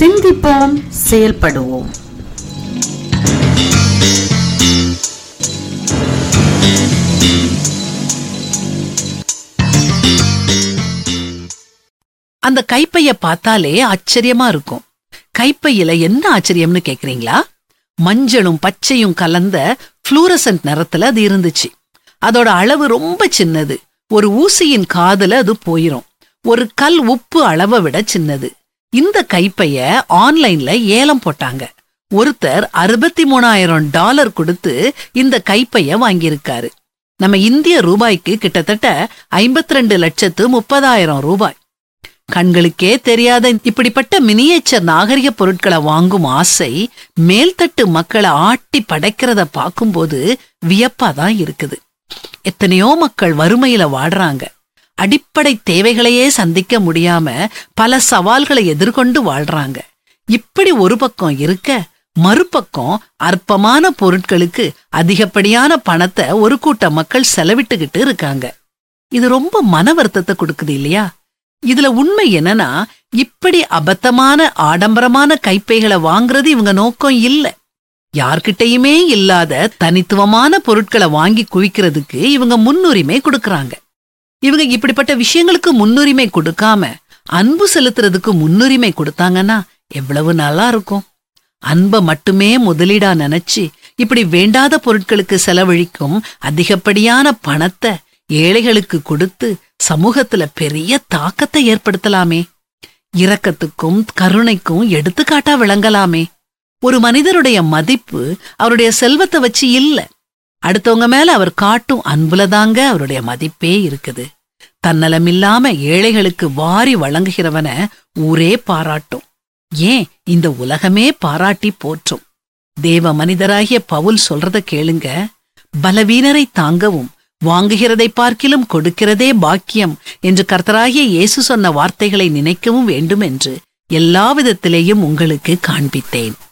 சிந்திப்போம் செயல்படுவோம் அந்த கைப்பைய பார்த்தாலே ஆச்சரியமா இருக்கும் கைப்பையில என்ன ஆச்சரியம்னு கேக்குறீங்களா மஞ்சளும் பச்சையும் கலந்த ஃப்ளூரசன்ட் நிறத்துல அது இருந்துச்சு அதோட அளவு ரொம்ப சின்னது ஒரு ஊசியின் காதுல அது போயிரும் ஒரு கல் உப்பு அளவை விட சின்னது இந்த கைப்பைய ஆன்லைன்ல ஏலம் போட்டாங்க ஒருத்தர் அறுபத்தி மூணாயிரம் டாலர் கொடுத்து இந்த கைப்பைய வாங்கியிருக்காரு நம்ம இந்திய ரூபாய்க்கு கிட்டத்தட்ட ஐம்பத்தி ரெண்டு லட்சத்து முப்பதாயிரம் ரூபாய் கண்களுக்கே தெரியாத இப்படிப்பட்ட மினியேச்சர் நாகரிக பொருட்களை வாங்கும் ஆசை மேல்தட்டு மக்களை ஆட்டி படைக்கிறத பார்க்கும்போது வியப்பாதான் இருக்குது எத்தனையோ மக்கள் வறுமையில வாடுறாங்க அடிப்படை தேவைகளையே சந்திக்க முடியாம பல சவால்களை எதிர்கொண்டு வாழ்றாங்க இப்படி ஒரு பக்கம் இருக்க மறுபக்கம் அற்பமான பொருட்களுக்கு அதிகப்படியான பணத்தை ஒரு கூட்ட மக்கள் செலவிட்டுக்கிட்டு இருக்காங்க இது ரொம்ப மன வருத்தத்தை கொடுக்குது இல்லையா இதுல உண்மை என்னன்னா இப்படி அபத்தமான ஆடம்பரமான கைப்பைகளை வாங்குறது இவங்க நோக்கம் இல்ல யார்கிட்டயுமே இல்லாத தனித்துவமான பொருட்களை வாங்கி குவிக்கிறதுக்கு இவங்க முன்னுரிமை கொடுக்கறாங்க இவங்க இப்படிப்பட்ட விஷயங்களுக்கு முன்னுரிமை கொடுக்காம அன்பு செலுத்துறதுக்கு முன்னுரிமை கொடுத்தாங்கன்னா எவ்வளவு நல்லா இருக்கும் அன்பை மட்டுமே முதலீடா நினைச்சு இப்படி வேண்டாத பொருட்களுக்கு செலவழிக்கும் அதிகப்படியான பணத்தை ஏழைகளுக்கு கொடுத்து சமூகத்துல பெரிய தாக்கத்தை ஏற்படுத்தலாமே இரக்கத்துக்கும் கருணைக்கும் எடுத்துக்காட்டா விளங்கலாமே ஒரு மனிதருடைய மதிப்பு அவருடைய செல்வத்தை வச்சு இல்ல அடுத்தவங்க மேல அவர் காட்டும் அன்புலதாங்க அவருடைய மதிப்பே இருக்குது தன்னலமில்லாம ஏழைகளுக்கு வாரி வழங்குகிறவன ஊரே பாராட்டும் ஏன் இந்த உலகமே பாராட்டி போற்றும் தேவ மனிதராகிய பவுல் சொல்றத கேளுங்க பலவீனரை தாங்கவும் வாங்குகிறதை பார்க்கிலும் கொடுக்கிறதே பாக்கியம் என்று கர்த்தராகிய இயேசு சொன்ன வார்த்தைகளை நினைக்கவும் வேண்டும் என்று எல்லா விதத்திலேயும் உங்களுக்கு காண்பித்தேன்